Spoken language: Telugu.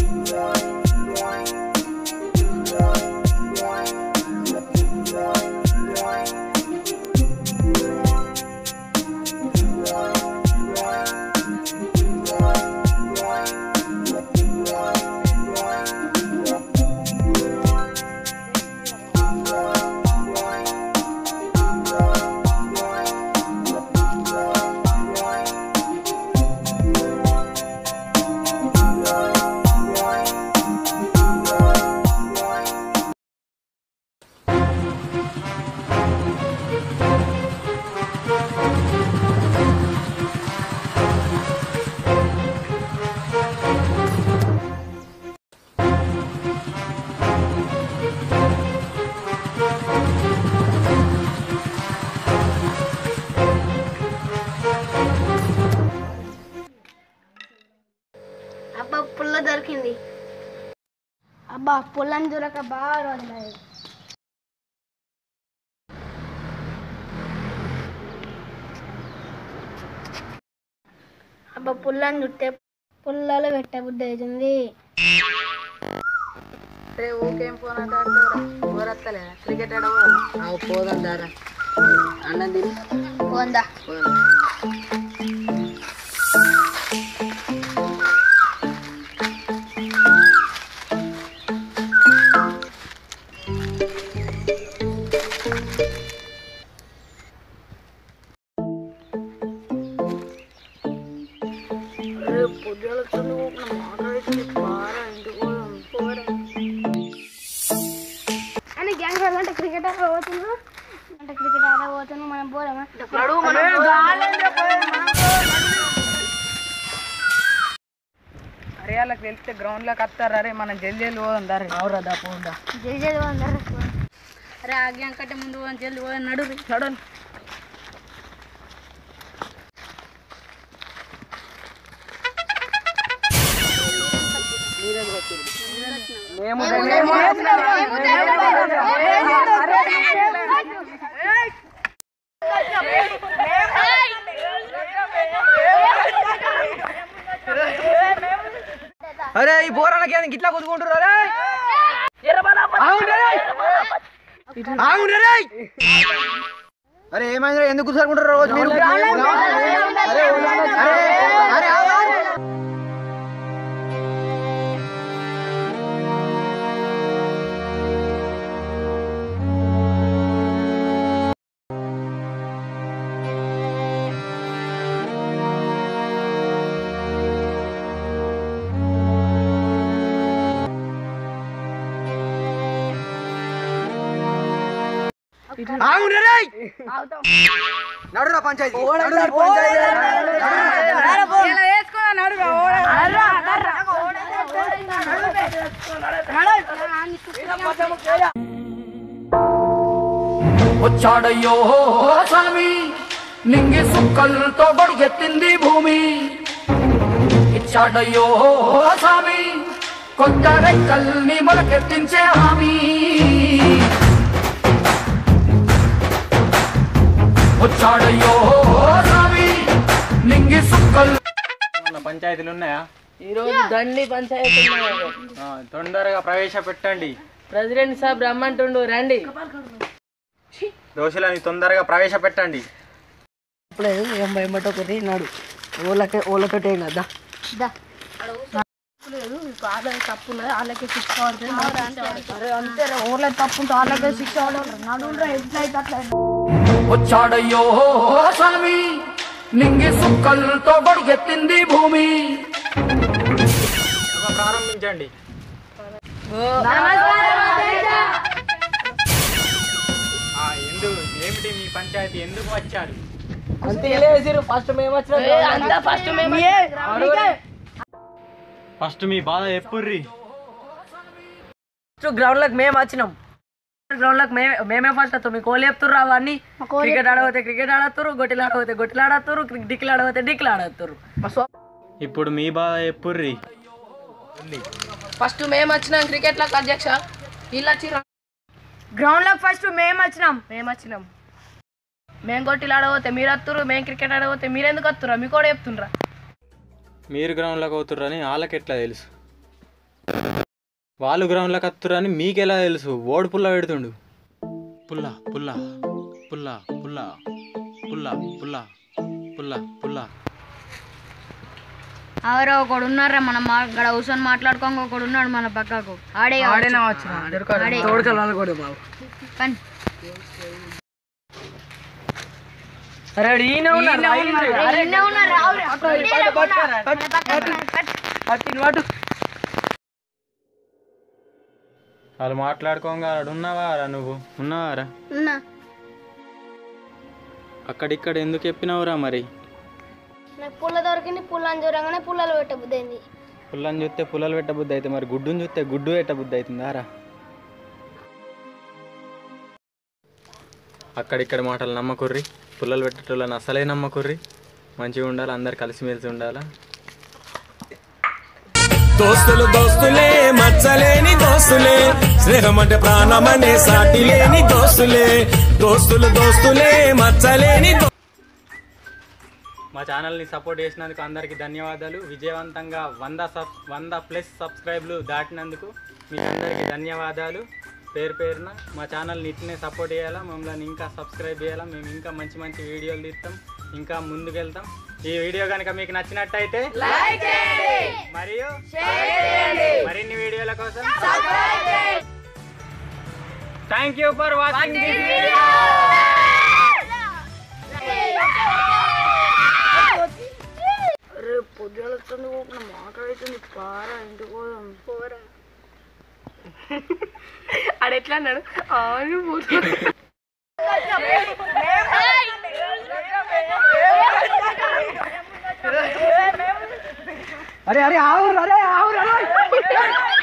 అబ్బా పుల్ల దొరికింది అబ్బా పుల్లని దొరక బాగా రోజులు అబ్బా పుల్లని చుట్టే పుల్లలో పెట్టే బుద్ధి అవుతుంది రే ఊకేం ఫోన్ అంటే ఊరత్తలేదా క్రికెట్ ఆడబోదా పోదాం దారా అన్నం తిని పోందా పోదాం అని గ్యాంగ్ అంటే క్రికెట్ ఆడ పోతున్నారు అంటే క్రికెట్ ఆడ పోతున్నాం మనం పోదామా అరే వాళ్ళకి వెళ్తే గ్రౌండ్ లోకి వస్తారు అరే మనం జల్దీ జల్దీ పోదాం దారే అవురా దా పోదా జల్దీ జల్దీ పోందా అరే ఆ గ్యాంగ్ కంటే ముందు పోదాం జల్దీ పోదాం నడు నడు అరే ఈ బోరాలకి ఏంది ఇట్లా కొట్టుకుంటారు అరే ఆగుండ్రే. ఆగుండ్రే. అరే ఏమైంది ఎందుకు కూర్చుంటారు రోజు మీరు అరే అరే అరే ఆగు, ఆగు. ఆగుండ్రే. నడురా పంచాయతీ నడురా పంచాయతీ వచ్చాడయ్యో స్వామి నింగి సుక్కలతో గొడిగెత్తింది భూమి ఇచ్చాడయ్యో స్వామి కొత్త రెక్కల్ని మొలకెత్తించే హామీ వచ్చాడయ్యో స్వామి నింగి సుక్కల్ ఉన్న పంచాయతీలు ఉన్నాయా ఈ రోజు దండి పంచాయతీ ఉన్నది. ఆ, తొందరగా ప్రవేశపెట్టండి ప్రెసిడెంట్ సాబ్ రమ్మంటుండు రండి దోషులని తొందరగా ప్రవేశపెట్టండి ఇప్పుడే ఏం భయమట ఒకటి నాడు ఓళ్ళకి ఓళ్ళతో ఏం కదా లేదు ఆదాయ తప్పు ఉన్నది వాళ్ళకే శిక్ష పడుతుంది అరే అంతే ఊర్లో తప్పు ఉంటే వాళ్ళకే శిక్ష పడాలి నడువురా ఎట్లయితే అట్లా వచ్చాడయ్యో స్వామి నింగి సుక్కలతో గొడిగెత్తింది భూమి ఒక ప్రారంభించండి ఆ, ఎందుకు ఏమిటి మీ పంచాయతీ ఎందుకు వచ్చారు అంతే వేసిరు ఫస్ట్ మేము వచ్చిన ఫస్ట్ మేము ఫస్ట్ మీ బాధ ఎప్పుర్రి ఫస్ట్ గ్రౌండ్ లకు మేము వచ్చినాం గ్రౌండ్ లకు మేమే మేమే ఫస్ట్ వస్తాం మీ కోళ్ళు చెప్తుర్రు అవన్నీ క్రికెట్ ఆడబోతే క్రికెట్ ఆడతారు గొట్టిలు ఆడబోతే గొట్టిలు ఆడతారు డిక్లు ఆడబోతే డిక్లు ఆడతారు ఇప్పుడు మీ బాధ ఎప్పుర్రి ఫస్ట్ మేము వచ్చినాం క్రికెట్ లకు అధ్యక్ష వీళ్ళు వచ్చిర్రు గ్రౌండ్ లో ఫస్ట్ మేము వచ్చినాం మేము వచ్చినాం మేము గొట్టిలు ఆడబోతే మీరు వస్తురు మేము క్రికెట్ ఆడబోతే మీరు ఎందుకు వస్తురా మీకు కూడా చెప్తుండ్రా మీరు గ్రౌండ్లోకి అవుతుర్రని వాళ్ళకి ఎట్లా తెలుసు వాళ్ళు గ్రౌండ్లోకి వస్తురని మీకెలా తెలుసు ఓడి పుల్ల పెడుతుండు పుల్ల పుల్ల పుల్ల పుల్ల పుల్ల పుల్ల పుల్ల పుల్ల అవరో ఒకడు ఉన్నారా మనం మా- ఇక్కడ కూర్చొని మాట్లాడుకోక ఒకడు ఉన్నాడు మన పక్కకు ఆడే ఆడేనా వచ్చిన తోడుకలు అనుకోడు బాబు కానీ అరే ఈయన ఉన్నాడు, ఈయన ఉన్నాడు. అరే, నిన్నే ఉన్నారు, రావురా. పట్టిన వాటు వాళ్ళు మాట్లాడుకోగా ఉన్నావా రా నువ్వు ఉన్నావారా ఉన్నా. అక్కడిక్కడ ఎందుకు చెప్పినావురా మరి నాకు పుల్ల దొరికింది పుల్లని చూడంగానే పుల్లలు పెట్టబుద్దైంది పుల్లని చూస్తే పుల్లలు పెట్టబుద్ధి అయితే మరి గుడ్డుని చూస్తే గుడ్డు పెట్టబుద్ధి అవుతుందా రా అక్కడిక్కడ మాటలు నమ్మకుర్రి పుల్లలు పెట్టేటోళ్ళని అసలే నమ్మకుర్రి మంచిగా ఉండాలి అందరు కలిసిమెలిసి ఉండాలా దోస్తులు దోస్తులే మచ్చలేని దోస్తులే స్నేహం అంటే ప్రాణమనే సాటి లేని దోస్తులే దోస్తులు దోస్తులే మచ్చలేని దో- మా ఛానల్ని సపోర్ట్ చేసినందుకు అందరికీ ధన్యవాదాలు విజయవంతంగా వంద సబ్ వంద ప్లస్ సబ్స్క్రైబ్లు దాటినందుకు మీకు అందరికీ ధన్యవాదాలు పేరు పేరున మా ఛానల్ని ఇట్లనే సపోర్ట్ చేయాలా మమ్మల్ని ఇంకా సబ్స్క్రైబ్ చేయాలా మేము ఇంకా మంచి మంచి వీడియోలు తీస్తాం ఇంకా ముందుకెళ్తాం ఈ వీడియో కనుక మీకు నచ్చినట్టయితే మరియు మరిన్ని వీడియోల కోసం థ్యాంక్ యూ ఫర్ వాచింగ్ ఆడెట్లా అన్నాడు అవును అరే అరే ఆవురు అరే ఆవురు అరే